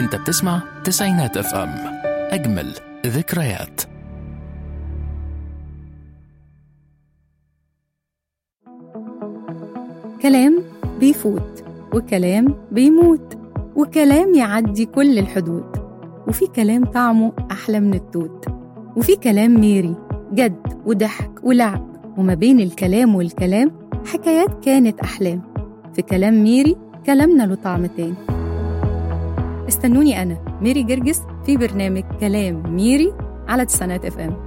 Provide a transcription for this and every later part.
انت بتسمع تسعينات اف ام اجمل ذكريات كلام بيفوت وكلام بيموت وكلام يعدي كل الحدود وفي كلام طعمه أحلى من التوت وفي كلام ميري جد وضحك ولعب وما بين الكلام والكلام حكايات كانت أحلام في كلام ميري كلامنا له طعم تاني استنوني أنا ميري جرجس في برنامج كلام ميري على تسعينات اف ام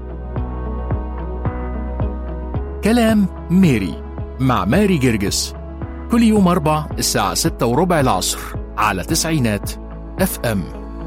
كلام ميري مع ماري جرجس كل يوم أربع الساعة ستة وربع العصر على تسعينات اف ام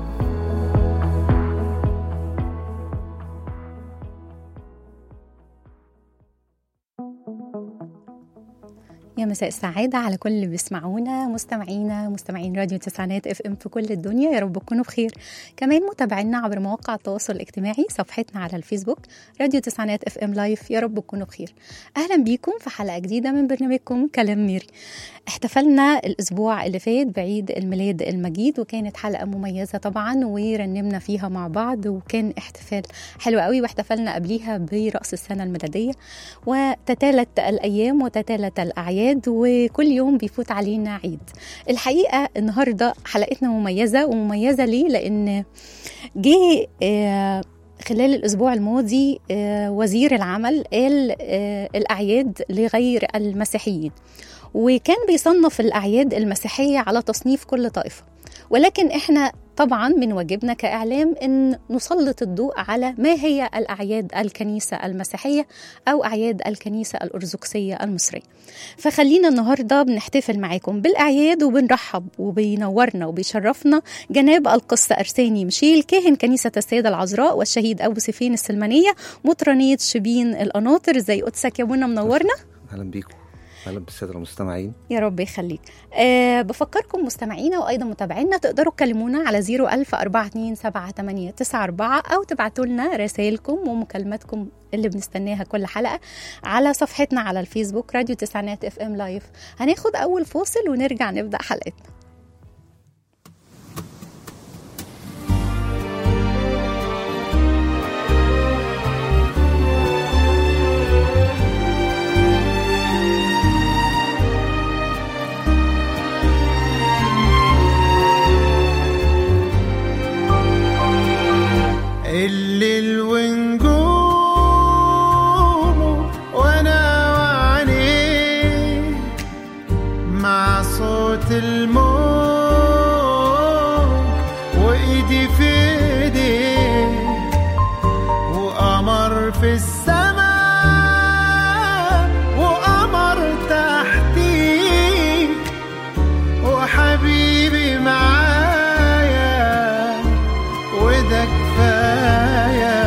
يا مساء السعادة على كل اللي بيسمعونا مستمعينا مستمعين راديو تسعينات اف ام في كل الدنيا يا رب تكونوا بخير كمان متابعينا عبر مواقع التواصل الاجتماعي صفحتنا على الفيسبوك راديو تسعينات اف ام لايف يا رب تكونوا بخير اهلا بيكم في حلقة جديدة من برنامجكم كلام ميري احتفلنا الاسبوع اللي فات بعيد الميلاد المجيد وكانت حلقة مميزة طبعا ورنمنا فيها مع بعض وكان احتفال حلو قوي واحتفلنا قبليها برأس السنة الميلادية وتتالت الأيام وتتالت الأعياد وكل يوم بيفوت علينا عيد الحقيقة النهاردة حلقتنا مميزة ومميزة ليه لأن جه آه، خلال الأسبوع الماضي آه، وزير العمل قال آه، الأعياد لغير المسيحيين وكان بيصنف الأعياد المسيحية على تصنيف كل طائفة ولكن احنا طبعا من واجبنا كإعلام أن نسلط الضوء على ما هي الأعياد الكنيسة المسيحية أو أعياد الكنيسة الأرثوذكسية المصرية فخلينا النهاردة بنحتفل معاكم بالأعياد وبنرحب وبينورنا وبيشرفنا جناب القس أرساني مشيل كاهن كنيسة السيدة العذراء والشهيد أبو سيفين السلمانية مطرانية شبين القناطر زي قدسك يا بونا منورنا اهلا بيكم اهلا بالساده المستمعين يا رب يخليك أه بفكركم مستمعينا وايضا متابعينا تقدروا تكلمونا على 01000 427 او تبعتوا لنا رسائلكم ومكالماتكم اللي بنستناها كل حلقه على صفحتنا على الفيسبوك راديو تسعينات اف ام لايف هناخد اول فاصل ونرجع نبدا حلقتنا الليل ونجومه وانا وعينيه مع صوت الموج وايدي في ايديه وقمر في السماء وقمر تحتيه وحبيبي معايا وده كفاية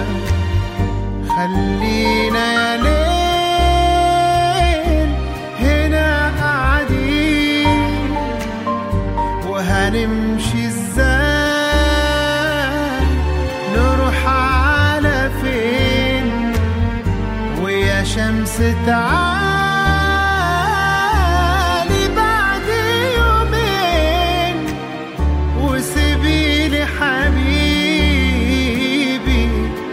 خلينا يا ليل هنا قاعدين وهنمشي ازاي نروح على فين ويا شمس تعالي بعد يومين وسيبيلي حبيبي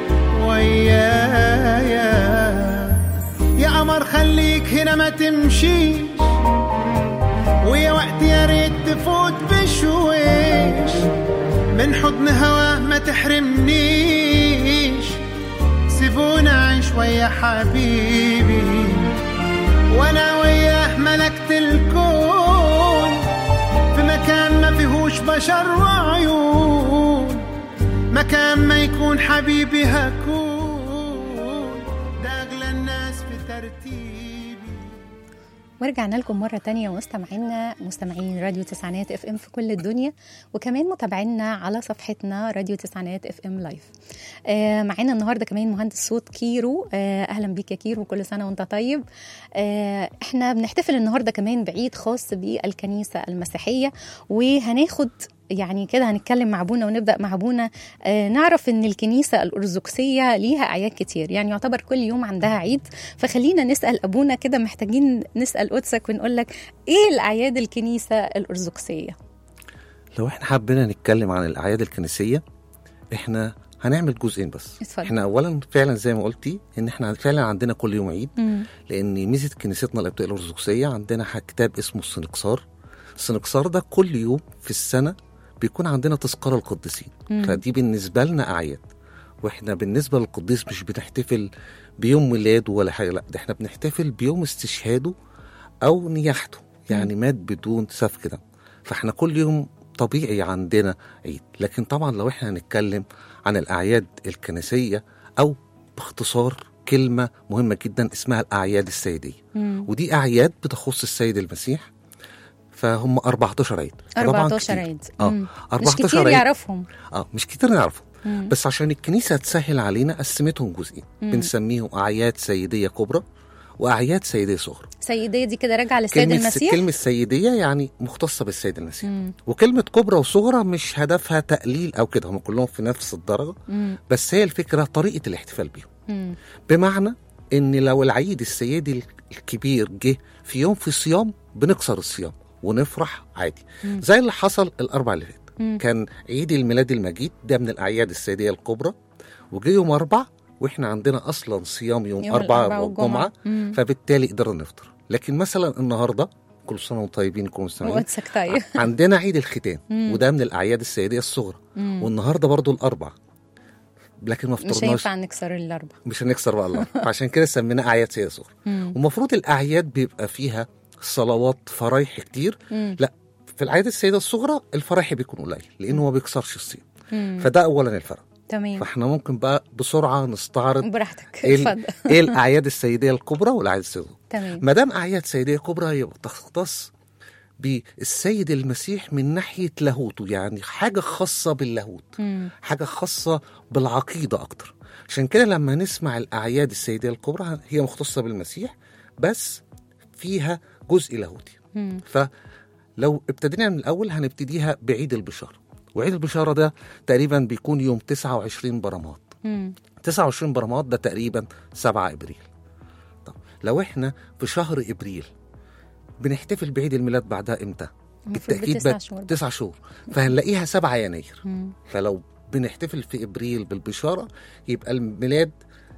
ويايا يا قمر خليك هنا ما تمشيش ويا وقت يا ريت تفوت بشويش من حضن هواه ما تحرمنيش سيبونا اعيش ويا حبيبي وانا وياه ملكت الكون في مكان ما فيهوش بشر وعيون مكان ما يكون حبيبي هكون ده اغلى الناس في ترتيبي ورجعنا لكم مرة تانية مستمعينا مستمعين راديو تسعينات اف ام في كل الدنيا وكمان متابعينا على صفحتنا راديو تسعينات اف ام لايف آه معانا النهاردة كمان مهندس صوت كيرو آه اهلا بيك يا كيرو كل سنة وانت طيب آه احنا بنحتفل النهاردة كمان بعيد خاص بالكنيسة المسيحية وهناخد يعني كده هنتكلم مع ابونا ونبدا مع ابونا آه نعرف ان الكنيسه الارثوذكسيه ليها اعياد كتير يعني يعتبر كل يوم عندها عيد فخلينا نسال ابونا كده محتاجين نسال قدسك ونقول لك ايه الاعياد الكنيسه الارثوذكسيه لو احنا حبينا نتكلم عن الاعياد الكنسيه احنا هنعمل جزئين بس اتفضل. احنا اولا فعلا زي ما قلتي ان احنا فعلا عندنا كل يوم عيد مم. لان ميزه كنيستنا القبطيه الارثوذكسيه عندنا ح- كتاب اسمه السنكسار السنكسار ده كل يوم في السنه بيكون عندنا تذكار القديسين مم. فدي بالنسبه لنا اعياد واحنا بالنسبه للقديس مش بنحتفل بيوم ميلاده ولا حاجه لا ده احنا بنحتفل بيوم استشهاده او نياحته يعني مات بدون سفك دم فاحنا كل يوم طبيعي عندنا عيد لكن طبعا لو احنا هنتكلم عن الاعياد الكنسيه او باختصار كلمه مهمه جدا اسمها الاعياد السيديه مم. ودي اعياد بتخص السيد المسيح فهم 14 عيد طبعاً 14 كتير. عيد اه مم. مش 14 كتير عيد يعرفهم اه مش كتير نعرفهم مم. بس عشان الكنيسه تسهل علينا قسمتهم جزئين مم. بنسميهم اعياد سيديه كبرى واعياد سيديه صغرى سيدية دي كده راجعة للسيد كلمه المسيح كلمه سيديه يعني مختصه بالسيد المسيح مم. وكلمه كبرى وصغرى مش هدفها تقليل او كده هم كلهم في نفس الدرجه مم. بس هي الفكره طريقه الاحتفال بيهم مم. بمعنى ان لو العيد السيدي الكبير جه في يوم في صيام بنكسر الصيام ونفرح عادي مم. زي اللي حصل الاربع اللي فات مم. كان عيد الميلاد المجيد ده من الاعياد السيديه الكبرى وجه يوم اربع واحنا عندنا اصلا صيام يوم, يوم اربعه الأربعاء والجمعه مم. فبالتالي قدرنا نفطر لكن مثلا النهارده كل سنه وانتم طيبين كل مستمعين وقتك طيب عندنا عيد الختان مم. وده من الاعياد السيديه الصغرى مم. والنهارده برضو الاربع لكن ما مش فطرناش هينفع نكسر الأربع مش هنكسر بقى الله عشان كده سميناه اعياد سيديه صغرى مم. ومفروض الاعياد بيبقى فيها صلوات فرايح كتير مم. لا في الاعياد السيده الصغرى الفرايح بيكون قليل لانه ما بيكسرش الصيام مم. فده اولا الفرق تمام فاحنا ممكن بقى بسرعه نستعرض براحتك ايه ال- اتفضل ايه الاعياد السيديه الكبرى والاعياد السيديه الصغرى تمام ما دام اعياد سيديه كبرى هي تختص بالسيد المسيح من ناحيه لاهوته يعني حاجه خاصه باللاهوت مم. حاجه خاصه بالعقيده اكتر عشان كده لما نسمع الاعياد السيديه الكبرى هي مختصه بالمسيح بس فيها جزء لاهوتي مم. فلو ابتدينا من الاول هنبتديها بعيد البشاره وعيد البشاره ده تقريبا بيكون يوم 29 برمات مم. 29 برمات ده تقريبا 7 ابريل طب لو احنا في شهر ابريل بنحتفل بعيد الميلاد بعدها امتى المفروض بالتاكيد بتسع بقى شهور تسع شهور فهنلاقيها 7 يناير مم. فلو بنحتفل في ابريل بالبشاره يبقى الميلاد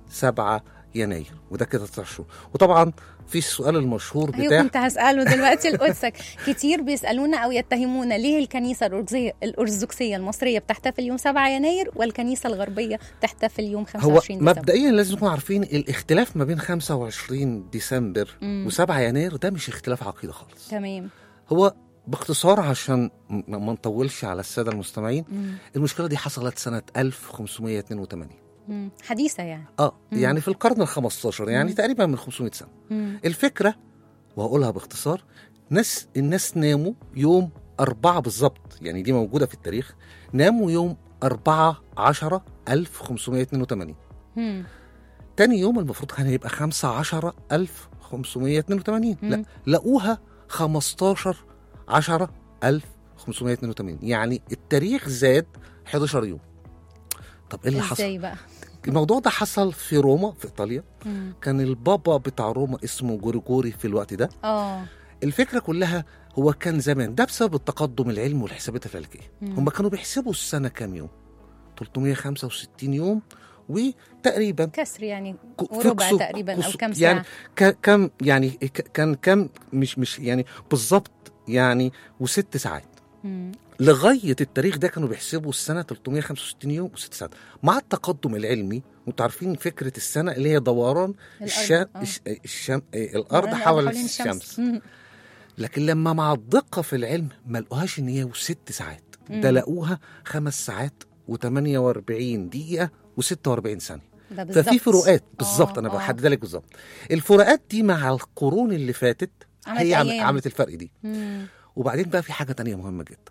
7 يناير وده كده تسع شهور وطبعا في السؤال المشهور ايوه بتاع كنت هسأله دلوقتي لقدسك كتير بيسألونا أو يتهمونا ليه الكنيسة الأرثوذكسية الأرثوذكسية المصرية بتحتفل يوم 7 يناير والكنيسة الغربية تحتفل يوم هو 25 ديسمبر مبدئيا لازم نكون عارفين الاختلاف ما بين 25 ديسمبر مم. و7 يناير ده مش اختلاف عقيده خالص تمام هو باختصار عشان م- ما نطولش على الساده المستمعين مم. المشكله دي حصلت سنه 1582 مم. حديثة يعني اه مم. يعني في القرن ال 15 يعني مم. تقريبا من 500 سنه مم. الفكره وهقولها باختصار ناس الناس ناموا يوم أربعة بالظبط يعني دي موجودة في التاريخ ناموا يوم أربعة عشرة ألف خمسمائة اتنين وتمانين مم. تاني يوم المفروض كان هيبقى خمسة عشرة ألف خمسمائة اتنين وتمانين لا مم. لقوها خمستاشر عشرة ألف خمسمائة اتنين وتمانين يعني التاريخ زاد 11 يوم طب ايه اللي حصل؟ ازاي بقى الموضوع ده حصل في روما في ايطاليا مم. كان البابا بتاع روما اسمه جوريجوري في الوقت ده اه الفكره كلها هو كان زمان ده بسبب التقدم العلمي والحسابات الفلكيه مم. هم كانوا بيحسبوا السنه كام يوم 365 يوم وتقريبا كسر يعني ك- وربع كسو- تقريبا او كسو- كام ساعة يعني ك- كم يعني ك- كان كم مش مش يعني بالظبط يعني وست ساعات مم. لغايه التاريخ ده كانوا بيحسبوا السنه 365 يوم وست ساعات مع التقدم العلمي وانتوا عارفين فكره السنه اللي هي دوران الشام آه. الش... الشام... الارض دوران حول حوالين الشمس مم. لكن لما مع الدقة في العلم ما لقوهاش إن هي ست ساعات ده مم. لقوها خمس ساعات و48 دقيقة و46 ثانية ده بالظبط ففي فروقات بالظبط آه، أنا آه. بحدد لك بالظبط الفروقات دي مع القرون اللي فاتت عملت هي عم- أيام. عملت الفرق دي مم. وبعدين بقى في حاجة تانية مهمة جدا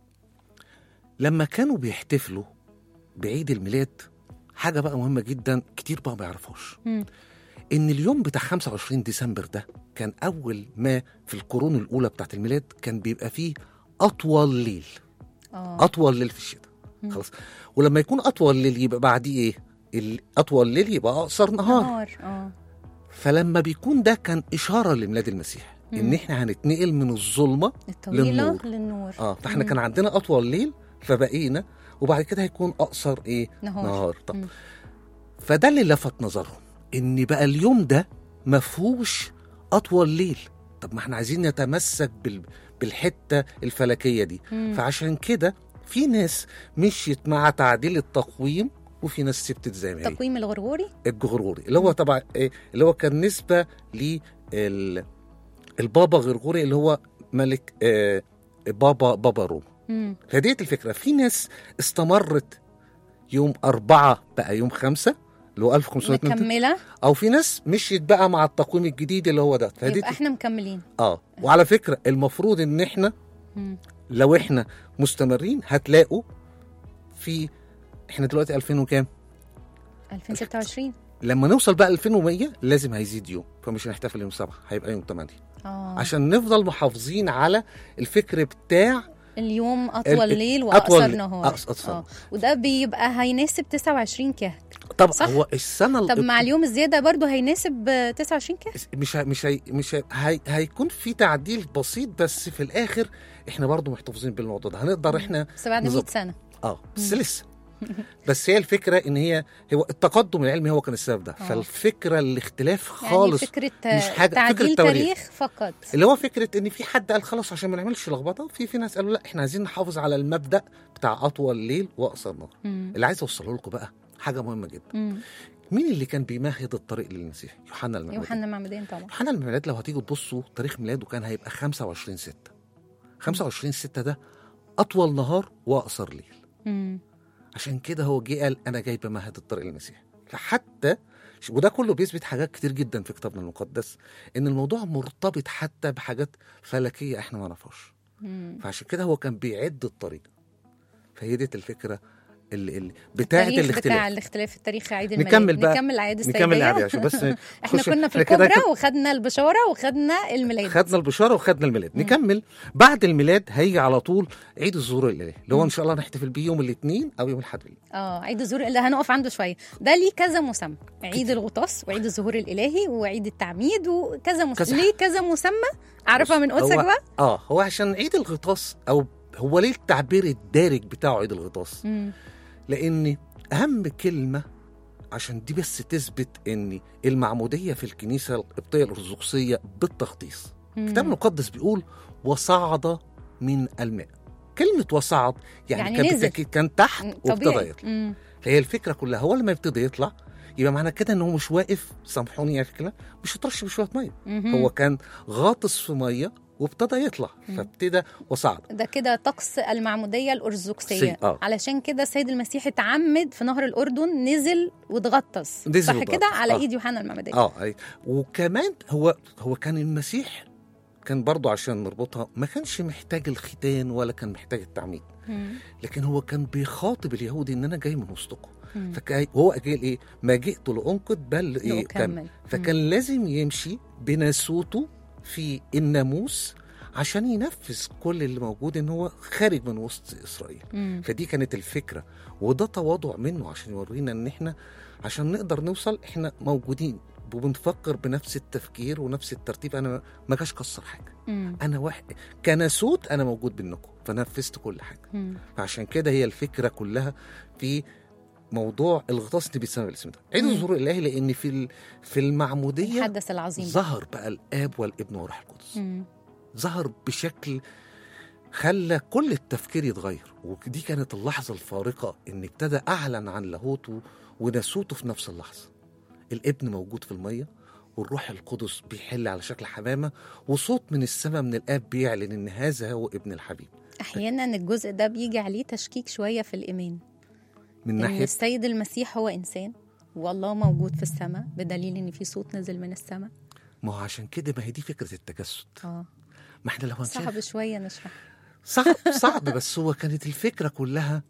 لما كانوا بيحتفلوا بعيد الميلاد حاجة بقى مهمة جدا كتير بقى ما يعرفوش مم. ان اليوم بتاع 25 ديسمبر ده كان اول ما في القرون الاولى بتاعت الميلاد كان بيبقى فيه اطول ليل اه اطول ليل في الشتاء مم. خلاص ولما يكون اطول ليل يبقى بعديه ايه ال- اطول ليل يبقى اقصر نهار نهار اه فلما بيكون ده كان اشاره لميلاد المسيح ان مم. احنا هنتنقل من الظلمه الطويله للنور. للنور اه فاحنا مم. كان عندنا اطول ليل فبقينا وبعد كده هيكون اقصر ايه نهار, نهار طب مم. فده اللي لفت نظرهم ان بقى اليوم ده ما فيهوش اطول ليل طب ما احنا عايزين نتمسك بال... بالحته الفلكيه دي مم. فعشان كده في ناس مشيت مع تعديل التقويم وفي ناس سبتت زي ما هي التقويم الغرغوري الجغروري اللي هو طبعا إيه اللي هو كان نسبه لل البابا غرغوري اللي هو ملك آه بابا بابا روما مم. فديت الفكره في ناس استمرت يوم أربعة بقى يوم خمسة اللي هو 1500 مكمله او في ناس مشيت بقى مع التقويم الجديد اللي هو ده فديت يبقى احنا مكملين اه وعلى فكره المفروض ان احنا مم. لو احنا مستمرين هتلاقوا في احنا دلوقتي 2000 وكام 2026 لما نوصل بقى 2100 لازم هيزيد يوم فمش هنحتفل يوم 7 هيبقى يوم 8 اه عشان نفضل محافظين على الفكر بتاع اليوم اطول ال- ليل أطول واقصر ليل. نهار أقص- أقصر. اه وده بيبقى هيناسب 29 كهك طب صح؟ هو السنه طب ال- مع اليوم الزياده برضو هيناسب آه، 29 كهك مش ه- مش هي مش هي هي هيكون في تعديل بسيط بس في الاخر احنا برضو محتفظين بالموضوع ده هنقدر احنا بس بعد 100 بالظبط. سنه اه بس لسه بس هي الفكره ان هي هو التقدم العلمي هو كان السبب ده آه. فالفكره الاختلاف يعني خالص فكره مش آه، حاجة- فكرة تعديل تواريخ. تاريخ فقط اللي هو فكره ان في حد قال خلاص عشان ما نعملش لخبطه في في ناس قالوا لا احنا عايزين نحافظ على المبدا بتاع اطول ليل واقصر نهار مم. اللي عايز اوصله لكم بقى حاجه مهمه جدا مم. مين اللي كان بيمهد الطريق للمسيح يوحنا المعمدان يوحنا معمدان طبعا يوحنا المعمدان لو هتيجوا تبصوا تاريخ ميلاده كان هيبقى 25 6 25 6 ده اطول نهار واقصر ليل مم. عشان كده هو جه قال انا جاي بمهد الطريق للمسيح فحتى وده كله بيثبت حاجات كتير جدا في كتابنا المقدس ان الموضوع مرتبط حتى بحاجات فلكيه احنا ما نعرفهاش مم. فعشان كده هو كان بيعد الطريق فهي ديت الفكره اللي, اللي بتاعه التاريخ الاختلاف بتاع الاختلاف التاريخي عيد الميلاد نكمل بقى نكمل عيد السيدية نكمل العادي عشان بس احنا نخش- كنا في إحنا كده الكبرى كده وخدنا البشاره وخدنا الميلاد خدنا البشاره وخدنا الميلاد نكمل بعد الميلاد هيجي على طول عيد الظهور الالهي اللي هو ان شاء الله نحتفل بيه يوم الاثنين او يوم الاحد بالليل. اه عيد الظهور اللي هنقف عنده شويه ده ليه كذا مسمى عيد الغطاس وعيد الظهور الالهي وعيد التعميد وكذا مسمى كذا ليه كذا مسمى اعرفها من قدسك هو- بقى اه هو عشان عيد الغطاس او هو ليه التعبير الدارج بتاعه عيد الغطاس مم. لان اهم كلمه عشان دي بس تثبت ان المعموديه في الكنيسه القبطيه الارثوذكسيه بالتخطيص مم. الكتاب المقدس بيقول وصعد من الماء كلمه وصعد يعني, يعني كان نزل. بالتأكيد كان تحت مم. وابتدى طبيعي يطلع مم. فهي الفكره كلها هو لما يبتدي يطلع يبقى معنى كده ان هو مش واقف سامحوني يا فكره مش هترش بشويه ميه مهم. هو كان غاطس في ميه وابتدى يطلع فابتدى وصعد ده كده طقس المعمودية الأرثوذكسية سي- آه. علشان كده السيد المسيح اتعمد في نهر الأردن نزل واتغطس نزل صح واتغطس. كده على آه. إيد يوحنا المعمدان اه أي. وكمان هو هو كان المسيح كان برضه عشان نربطها ما كانش محتاج الختان ولا كان محتاج التعميد مم. لكن هو كان بيخاطب اليهود ان انا جاي من وسطكم مم. فكان وهو قال ايه ما جئت لانقض بل ايه كان لأكمل. فكان لازم يمشي بناسوته في الناموس عشان ينفذ كل اللي موجود ان هو خارج من وسط اسرائيل مم. فدي كانت الفكره وده تواضع منه عشان يورينا ان احنا عشان نقدر نوصل احنا موجودين وبنفكر بنفس التفكير ونفس الترتيب انا ما جاش كسر حاجه مم. انا واحد كناسوت انا موجود بينكم فنفذت كل حاجه مم. فعشان كده هي الفكره كلها في موضوع الغطاس اللي بيتسمى بالاسم ده عيد مم. الظهور الالهي لان في ال- في المعموديه الحدث العظيم ظهر بقى الاب والابن والروح القدس مم. ظهر بشكل خلى كل التفكير يتغير ودي كانت اللحظة الفارقة إن ابتدى أعلن عن لاهوته وناسوته في نفس اللحظة الابن موجود في المية والروح القدس بيحل على شكل حمامة وصوت من السماء من الآب بيعلن إن هذا هو ابن الحبيب أحيانا الجزء ده بيجي عليه تشكيك شوية في الإيمان من إن ناحية السيد المسيح هو إنسان والله موجود في السماء بدليل إن في صوت نزل من السماء ما هو عشان كده ما هي دي فكرة التجسد اه ما احنا لو هنشوف صعب شوية نشرح صعب صعب بس هو كانت الفكرة كلها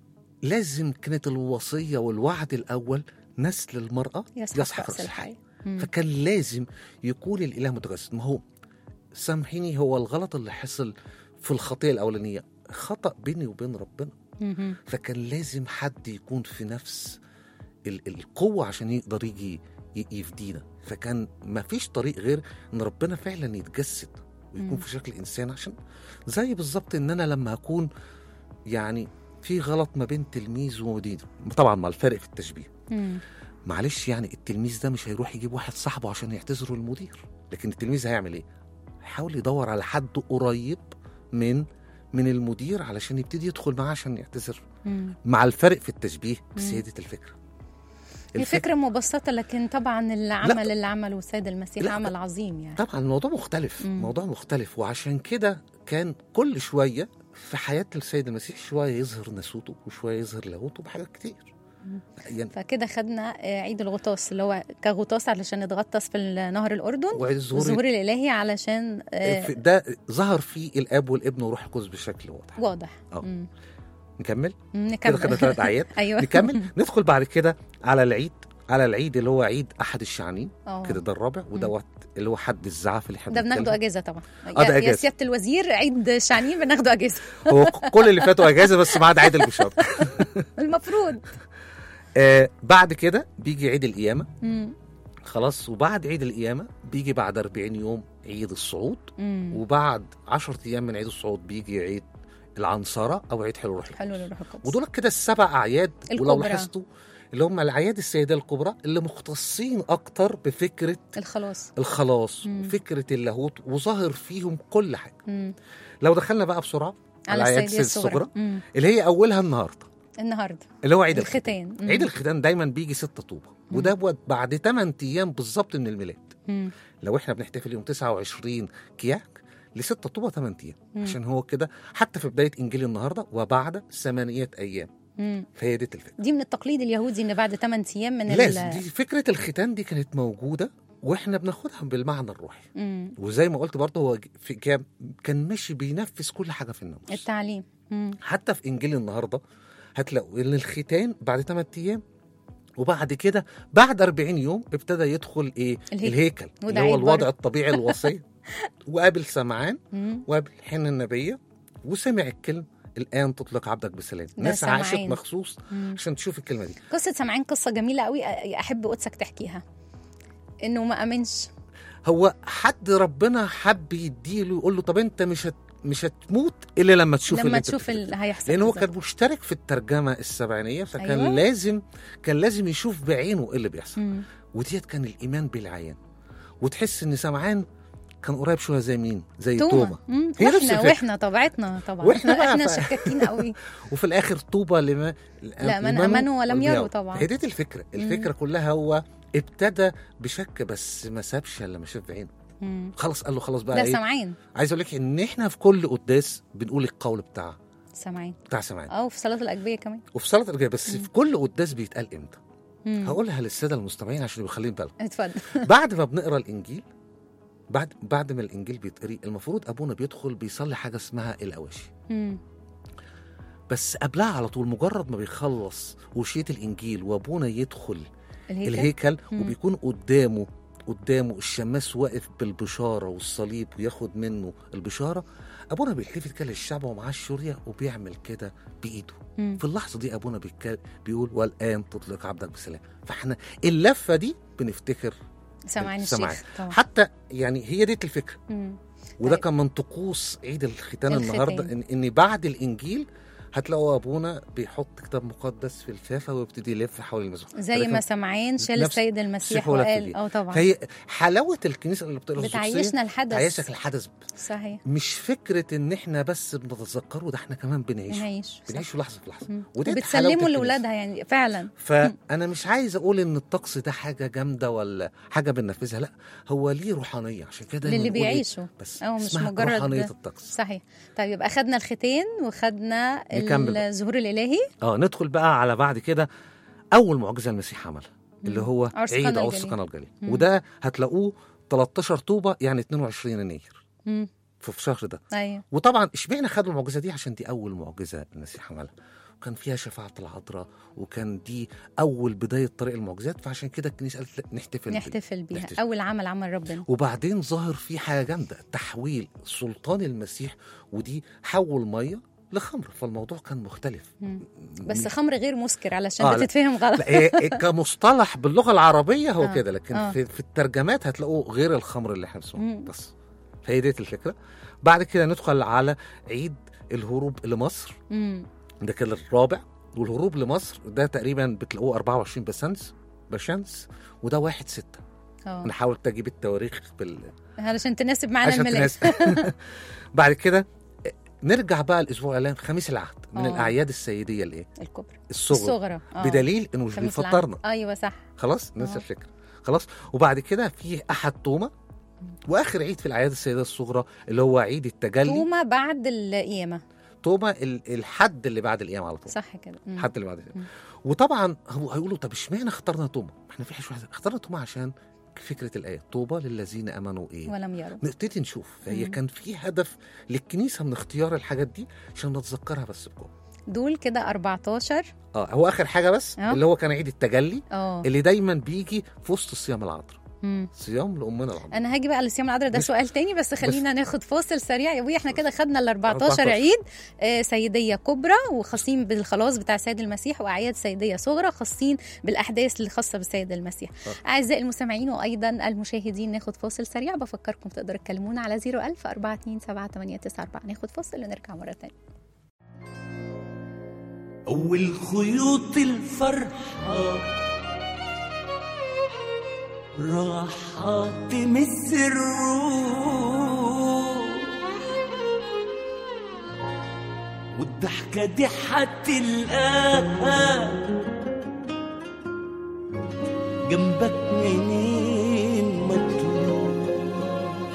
لازم كانت الوصية والوعد الأول نسل المرأة يسحق رأس الحي مم. فكان لازم يكون الاله متجسد ما هو سامحيني هو الغلط اللي حصل في الخطيه الاولانيه خطا بيني وبين ربنا مهم. فكان لازم حد يكون في نفس ال- القوه عشان يقدر يجي ي- يفدينا فكان ما فيش طريق غير ان ربنا فعلا يتجسد ويكون مم. في شكل انسان عشان زي بالظبط ان انا لما اكون يعني في غلط ما بين تلميذ ومدير طبعا مع الفرق في التشبيه مم. معلش يعني التلميذ ده مش هيروح يجيب واحد صاحبه عشان يعتذره للمدير لكن التلميذ هيعمل ايه هيحاول يدور على حد قريب من من المدير علشان يبتدي يدخل معاه عشان يعتذر مم. مع الفرق في التشبيه بس مم. هي دي الفكره هي الفكرة- فكرة مبسطة لكن طبعا العمل اللي عمله السيد المسيح لا. عمل عظيم يعني طبعا الموضوع مختلف مم. موضوع مختلف وعشان كده كان كل شويه في حياه السيد المسيح شويه يظهر ناسوته وشويه يظهر لاهوته بحاجات كتير مم. يعني فكده خدنا آه، عيد الغطاس اللي هو كغطاس علشان نتغطس في نهر الأردن وعيد الظهور والظهور الإلهي علشان آه، في- ده ظهر فيه الاب والابن وروح القدس بشكل واضح واضح آه. مم. نكمل مم، كده خدنا نكمل ثلاث اعياد ايوه نكمل ندخل بعد كده على العيد على العيد اللي هو عيد احد الشعنين اه كده ده الرابع ودوت اللي هو حد الزعاف اللي احنا ده بناخده بنتكلم. اجازه طبعا آه، ده يا- يا أجازة. سياده الوزير عيد شعنين بناخده اجازه هو كل اللي فاتوا اجازه بس ما عدا عيد البشاره المفروض آه بعد كده بيجي عيد القيامه مم. خلاص وبعد عيد القيامه بيجي بعد 40 يوم عيد الصعود مم. وبعد 10 ايام من عيد الصعود بيجي عيد العنصره او عيد حلو روح القدس حلو للروح القدس ودول كده السبع اعياد ولو الكبرى. لاحظتوا اللي هم الاعياد السيده الكبرى اللي مختصين اكتر بفكره الخلاص الخلاص مم. فكره اللاهوت وظاهر فيهم كل حاجه مم. لو دخلنا بقى بسرعه على اعياد السيديه الصغرى مم. اللي هي اولها النهارده النهارده اللي هو عيد الختان الختان مم. عيد الختان دايما بيجي ستة طوبة وده بود بعد 8 ايام بالظبط من الميلاد مم. لو احنا بنحتفل يوم 29 كياك لستة طوبة 8 ايام مم. عشان هو كده حتى في بداية انجيل النهارده وبعد ثمانية ايام مم. فهي دي الفكرة دي من التقليد اليهودي ان بعد 8 ايام من لازم ال دي فكرة الختان دي كانت موجودة واحنا بناخدها بالمعنى الروحي مم. وزي ما قلت برضه هو في كان كان ماشي بينفذ كل حاجة في الناموس التعليم مم. حتى في انجيل النهارده هتلاقوا ان الختان بعد 8 ايام وبعد كده بعد 40 يوم ابتدى يدخل ايه الهيكل. الهيكل وده اللي هو عيد الوضع برضه. الطبيعي الوصي وقابل سمعان مم. وقابل حين النبيه وسمع الكلمه الان تطلق عبدك بسلام ده ناس عاشت سمعان. مخصوص مم. عشان تشوف الكلمه دي قصه سمعان قصه جميله قوي أ- احب قدسك تحكيها انه ما امنش هو حد ربنا حب يديله يقول له طب انت مش هت مش هتموت الا لما تشوف اللي لما انت تشوف بتكتبه. اللي هيحصل لان هو بالظبط. كان مشترك في الترجمه السبعينيه فكان أيوة. أيوة. لازم كان لازم يشوف بعينه ايه اللي بيحصل مم. وديت كان الايمان بالعيان وتحس ان سمعان كان قريب شويه زي مين زي توما توما مم. هي نفس واحنا الفكرة. واحنا طبيعتنا طبعا وإحنا بقى احنا ف- شكاكين قوي وفي الاخر طوبى لما لا، من آمنوا ولم يروا طبعا. هي دي الفكره الفكره كلها هو ابتدى بشك بس ما سابش الا ما شاف بعينه مم. خلاص قال له خلاص بقى ده ايه سمعان عايز اقول لك ان احنا في كل قداس بنقول القول بتاع سمعان بتاع سمعان او في صلاه الاجبيه كمان وفي صلاه الرجاء بس في كل قداس بيتقال امتى مم. هقولها للساده المستمعين عشان يبقوا خلين بالهم اتفضل بعد ما بنقرا الانجيل بعد بعد ما الانجيل بيتقري المفروض ابونا بيدخل بيصلي حاجه اسمها الاواشي مم. بس قبلها على طول مجرد ما بيخلص وشيه الانجيل وابونا يدخل الهيكل الهيكل مم. وبيكون قدامه قدامه الشماس واقف بالبشاره والصليب وياخد منه البشاره ابونا بيلتفت كده للشعب ومعاه الشوريه وبيعمل كده بايده مم. في اللحظه دي ابونا بيتكلم بيقول والان تطلق عبدك بسلام فاحنا اللفه دي بنفتكر سمعان سمعان. الشيخ طبعا حتى يعني هي دي الفكره مم. وده طيب. كان من طقوس عيد الختان الختان. النهارده ان, إن بعد الانجيل هتلاقوا ابونا بيحط كتاب مقدس في الفافه ويبتدي يلف حول المسيح زي فده ما كان- سمعان شال نفس- السيد المسيح مسيح ولف وقال بيه. اه طبعا فهي حلاوه الكنيسه اللي بتقرا بتعيشنا الحدث تعيشك الحدث صحيح مش فكره ان احنا بس بنتذكره ده احنا كمان بنعيشه نعيش صح. بنعيشه لحظه بلحظه مم. ودي حلاوة وبتسلموا الكنيسة. لاولادها يعني فعلا فانا مش عايز اقول ان الطقس ده حاجه جامده ولا حاجه بننفذها لا هو ليه روحانيه عشان كده دايماً للي نقول إيه؟ بيعيشوا بس أو مش اسمها مجرد- روحانيه الطقس صحيح طيب يبقى اخدنا الختان وخدنا نكمل بقى. الظهور الالهي اه ندخل بقى على بعد كده اول معجزه المسيح عملها اللي هو عرس عيد قنا عرس الجليل. قنا الجليل مم. وده هتلاقوه 13 طوبه يعني 22 يناير مم. في الشهر ده ايوه وطبعا اشمعنى خدوا المعجزه دي عشان دي اول معجزه المسيح عملها وكان فيها شفاعة العذراء وكان دي أول بداية طريق المعجزات فعشان كده الكنيسة قالت لا، نحتفل بيه. نحتفل بيها نحتفل. اول عمل عمل ربنا وبعدين ظهر في حاجة جامدة تحويل سلطان المسيح ودي حول مية لخمر فالموضوع كان مختلف مم. بس خمر غير مسكر علشان آه، لا. بتتفهم غلط لا إيه إيه كمصطلح باللغه العربيه هو آه، كده لكن آه. في, في الترجمات هتلاقوه غير الخمر اللي احنا بنسمعه مم. بس فهي ديت الفكره بعد كده ندخل على عيد الهروب لمصر مم. ده كان الرابع والهروب لمصر ده تقريبا بتلاقوه 24 بسنس بشمس وده واحد ستة اه انا حاولت اجيب التواريخ بال علشان تناسب معانا عشان الميلاد تناسب. بعد كده نرجع بقى الاسبوع الاعلام خميس العهد من آه. الاعياد السيديه الايه الكبرى الصغرى الصغرى آه. بدليل انه مش خميس بيفطرنا العهد. ايوه صح خلاص نفس آه. الفكره خلاص وبعد كده في احد توما واخر عيد في الاعياد السيديه الصغرى اللي هو عيد التجلي توما بعد القيامه توما ال- الحد اللي بعد القيامه على طول صح كده مم. الحد اللي بعد القيامه مم. وطبعا هو هيقولوا طب اشمعنى اخترنا توما؟ ما احنا في حاجه واحده اخترنا توما عشان فكره الايه طوبى للذين امنوا ايه؟ ولم يروا نبتدي نشوف فهي مم. كان في هدف للكنيسه من اختيار الحاجات دي عشان نتذكرها بس بقوه دول كده 14 اه هو اخر حاجه بس آه. اللي هو كان عيد التجلي اه اللي دايما بيجي في وسط الصيام العذراء مم. صيام لامنا العذراء انا هاجي بقى للصيام العذراء ده بس- سؤال تاني بس خلينا ناخد فاصل سريع يا ابوي احنا كده خدنا ال 14 14. عيد آه، سيديه كبرى وخاصين بالخلاص بتاع السيد المسيح واعياد سيديه صغرى خاصين بالاحداث اللي خاصه بالسيد المسيح آه. اعزائي المستمعين وايضا المشاهدين ناخد فاصل سريع بفكركم تقدروا تكلمونا على 01000 427 ناخد فاصل ونرجع مره تانية أول خيوط الفرحة راحة تمس الروح والضحكة دي هتلقاها جنبك منين ما تروح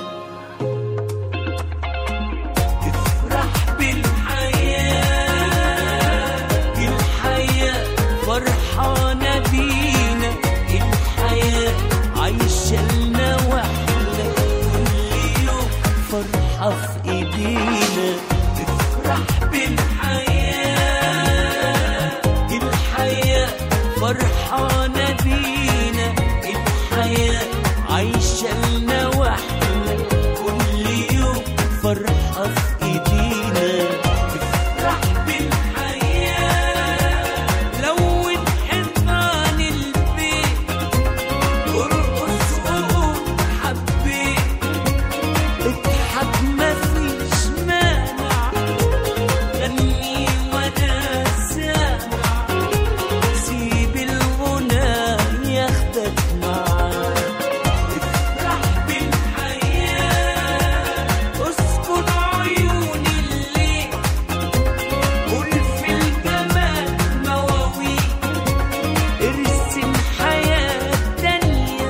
تفرح بالحياة الحياة فرحانة بينا الحياة عايشة لنا واحنا كل يوم فرحة في ايدينا تفرح بالحياة الحياة فرحانة بينا الحياة عايشة لنا واحنا كل يوم فرحة في ايدينا تفرح بالحياة لون حيطان البيت ارقص وقول حبيت اضحك مفيش مانع غني وانا سامع سيب الغنى ياخدك معاه افرح بالحياة اسكن عيون الليل قول في الجمال مواويل ارسم حياة تانية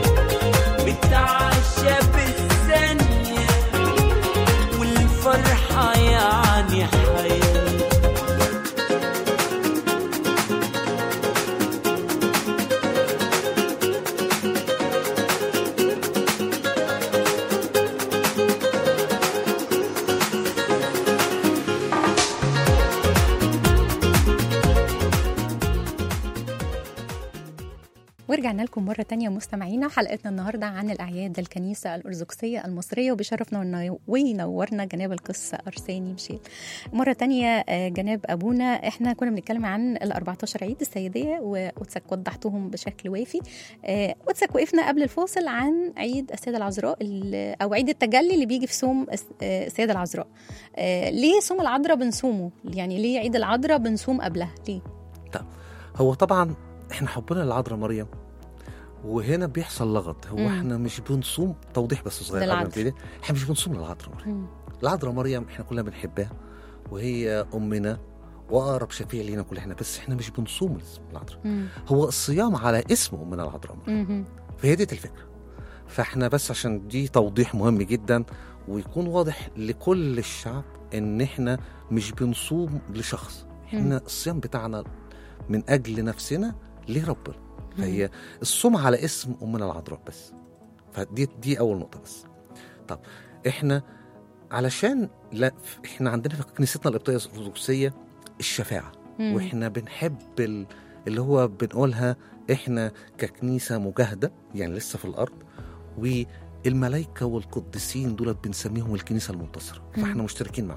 بتعشى بالثانية والفرحة يعني حياة ورجعنا لكم مرة تانية مستمعينا حلقتنا النهاردة عن الأعياد الكنيسة الأرثوذكسية المصرية وبيشرفنا ون- وينورنا جناب القس أرساني مشيل مرة تانية آه، جناب أبونا إحنا كنا بنتكلم عن ال 14 عيد السيدية وقدسك وضحتهم بشكل وافي آه، قدسك وقفنا قبل الفاصل عن عيد السيدة العذراء ال- أو عيد التجلي اللي بيجي في صوم الس- آه، السيدة العذراء آه، ليه صوم العذراء بنصومه يعني ليه عيد العذراء بنصوم قبلها ليه هو طبعا احنا حبنا للعذراء مريم وهنا بيحصل لغط هو مم. احنا مش بنصوم توضيح بس صغير قبل ما للعذراء. نبتدي احنا مش بنصوم للعذراء مريم مم. العذراء مريم احنا كلنا بنحبها وهي امنا واقرب شفيع لينا كلنا بس احنا مش بنصوم لاسم العذراء مم. هو الصيام على اسم امنا العذراء مريم مم. فهي دي الفكره فاحنا بس عشان دي توضيح مهم جدا ويكون واضح لكل الشعب ان احنا مش بنصوم لشخص احنا الصيام بتاعنا من اجل نفسنا لربنا فهي الصوم على اسم امنا العذراء بس فدي دي اول نقطه بس طب احنا علشان لا احنا عندنا في كنيستنا القبطيه الارثوذكسيه الشفاعه مم. واحنا بنحب ال- اللي هو بنقولها احنا ككنيسه مجاهده يعني لسه في الارض والملائكه والقديسين دول بنسميهم الكنيسه المنتصره مم. فاحنا مشتركين معاهم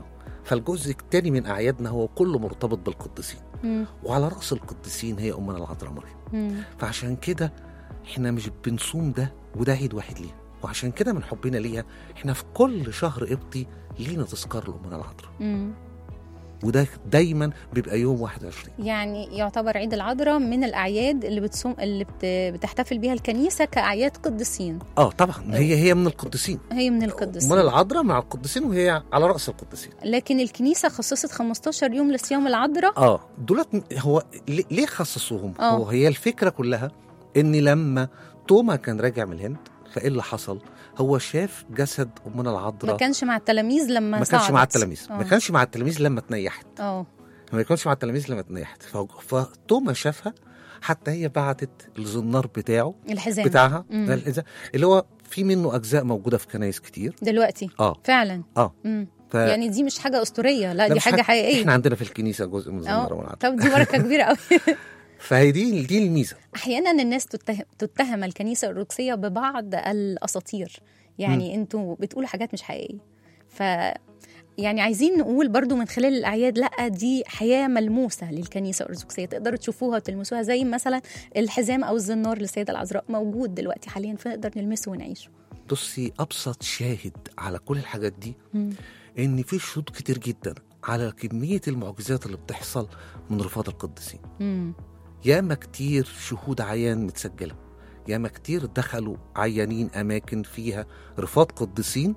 فالجزء الثاني من اعيادنا هو كله مرتبط بالقديسين مم. وعلى راس القديسين هي امنا العذراء مريم مم. فعشان كده احنا مش بنصوم ده وده عيد واحد ليها وعشان كده من حبنا ليها احنا في كل شهر قبطي لينا تذكار لامنا العذراء مم. وده دايما بيبقى يوم 21 يعني يعتبر عيد العذراء من الاعياد اللي بتصوم اللي بت... بتحتفل بيها الكنيسه كاعياد قديسين اه طبعا هي هي من القديسين هي من امنا القديسين العذراء مع القديسين وهي على راس القديسين لكن الكنيسه خصصت 15 يوم لصيام العذراء اه دولت هو ليه- ليه خصصوهم آه. هو هي الفكره كلها ان لما توما كان راجع من الهند فايه اللي حصل هو شاف جسد امنا ما العذراء كانش مع التلاميذ لما ما كانش مع صعدت. التلاميذ ما آه. كانش مع التلاميذ لما تنيحت اه ما كانش مع التلاميذ لما تنيحت ف- فتوما شافها حتى هي بعتت الزنار بتاعه الحزام بتاعها مم. ده الإذا- اللي هو في منه اجزاء موجوده في كنايس كتير دلوقتي اه فعلا اه مم. ف... يعني دي مش حاجه اسطوريه لا ده دي مش حاجه حقيقيه احنا عندنا في الكنيسه جزء من الزنار اه والعذراء طب دي بركه كبيره قوي فهي دي دي الميزه احيانا الناس تتهم, تتهم الكنيسه الارثوذكسيه ببعض الاساطير يعني انتوا بتقولوا حاجات مش حقيقيه ف يعني عايزين نقول برضو من خلال الاعياد لا دي حياه ملموسه للكنيسه الارثوذكسيه تقدروا تشوفوها وتلمسوها زي مثلا الحزام او الزنار للسيده العذراء موجود دلوقتي حاليا فنقدر نلمسه ونعيشه بصي ابسط شاهد على كل الحاجات دي مم. ان في شهود كتير جدا على كميه المعجزات اللي بتحصل من رفاض القديسين مم. ياما كتير شهود عيان متسجله ياما كتير دخلوا عيانين اماكن فيها رفاض قديسين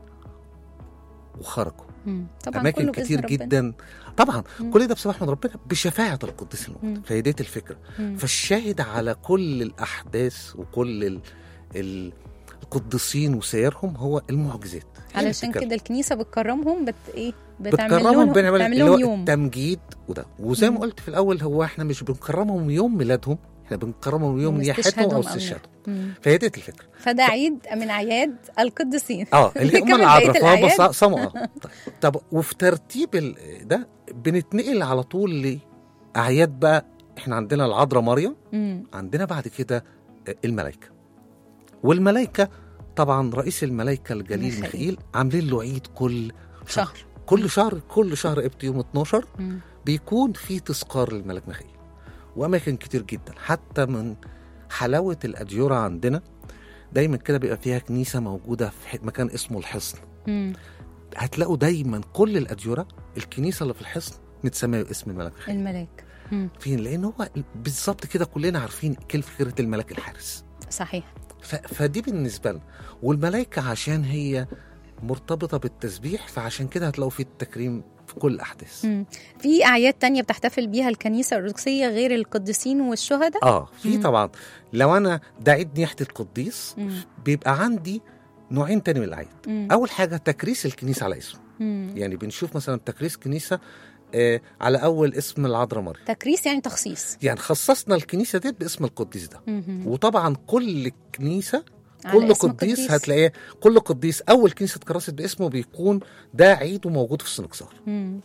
وخرجوا مم. طبعا اماكن كله بإذن كتير ربنا. جدا طبعا مم. كل ده بصراحه من ربنا بشفاعه القديس مم. الموجود فهي ديت الفكره مم. فالشاهد على كل الاحداث وكل ال... ال... القديسين وسيرهم هو المعجزات هي علشان الفكرة. كده الكنيسه بتكرمهم بت ايه بتعمل بتكرمهم لهم بنعمل بتعمل اللي لهم هو يوم التمجيد وده وزي ما مم. قلت في الاول هو احنا مش بنكرمهم يوم ميلادهم احنا بنكرمهم يوم نياحتهم واستشهادهم او أو استشهادهم مم. فهي ديت الفكره فده عيد من اعياد القديسين اه اللي هم نكمل العذراء بقية فهو الأعياد. بص- صموا اه طيب. طب وفي ترتيب ال- ده بنتنقل على طول لاعياد بقى احنا عندنا العذراء مريم مم. عندنا بعد كده الملائكه والملائكه طبعا رئيس الملائكه الجليل ميخائيل. ميخائيل عاملين له عيد كل شهر شهر كل شهر كل شهر ابت يوم 12 مم. بيكون في تذكار للملك ميخائيل واماكن كتير جدا حتى من حلاوه الاديره عندنا دايما كده بيبقى فيها كنيسه موجوده في ح- مكان اسمه الحصن مم. هتلاقوا دايما كل الاديره الكنيسه اللي في الحصن متسميه باسم الملك ميخائيل الملاك مم. فين لان هو بالظبط كده كلنا عارفين كيف فكره الملك الحارس صحيح ف... فدي بالنسبه لنا والملائكه عشان هي مرتبطه بالتسبيح فعشان كده هتلاقوا في التكريم في كل الاحداث مم. في اعياد تانية بتحتفل بيها الكنيسه الارثوذكسيه غير القديسين والشهداء اه في مم. طبعا لو انا دعيت نياحه القديس مم. بيبقى عندي نوعين تاني من الاعياد مم. اول حاجه تكريس الكنيسه على اسمه مم. يعني بنشوف مثلا تكريس كنيسه آه على اول اسم العذراء مريم تكريس يعني تخصيص يعني خصصنا الكنيسه دي باسم القديس ده مم. وطبعا كل كنيسه على كل اسم قديس قديس. هتلاقيه كل قديس اول كنيسه اتكرست باسمه بيكون ده عيد وموجود في السنكسار مم.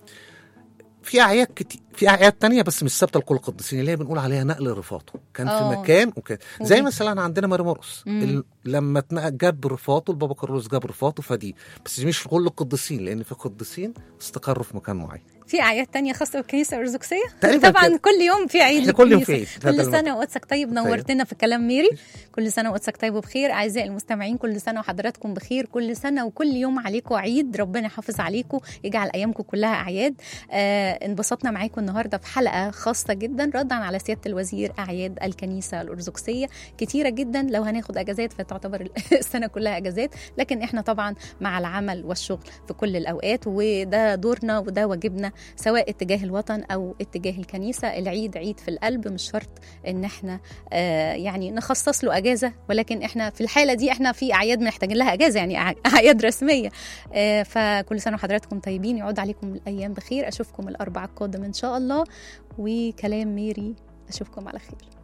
في اعياد كتير في اعياد تانية بس مش ثابته لكل القديسين اللي هي بنقول عليها نقل رفاته كان آه. في مكان وكان زي ودي. مثلا عندنا ماري مرقس مم. ال- لما اتنقل جاب رفاته البابا كارلوس جاب رفاته فدي بس مش كل القديسين لان في قديسين استقروا في مكان معين في اعياد تانية خاصه بالكنيسه الارثوذكسيه تقريباً طبعا كده. كل يوم في عيد إحنا كل يوم للكنيسة. في عيد. هذا كل الموضوع. سنه وقدسك طيب نورتنا في كلام ميري كل سنه وقدسك طيب وبخير اعزائي المستمعين كل سنه وحضراتكم بخير كل سنه وكل يوم عليكم عيد ربنا يحافظ عليكم يجعل ايامكم كلها اعياد آه انبسطنا معاكم النهارده في حلقه خاصه جدا ردا على سياده الوزير اعياد الكنيسه الارثوذكسيه كتيره جدا لو هناخد اجازات فتعتبر السنه كلها اجازات لكن احنا طبعا مع العمل والشغل في كل الاوقات وده دورنا وده واجبنا سواء اتجاه الوطن او اتجاه الكنيسه العيد عيد في القلب مش شرط ان احنا آه يعني نخصص له اجازه ولكن احنا في الحاله دي احنا في اعياد محتاجين لها اجازه يعني أع- اعياد رسميه آه فكل سنه وحضراتكم طيبين يعود عليكم الايام بخير اشوفكم الاربعاء القادم ان شاء الله وكلام ميري اشوفكم على خير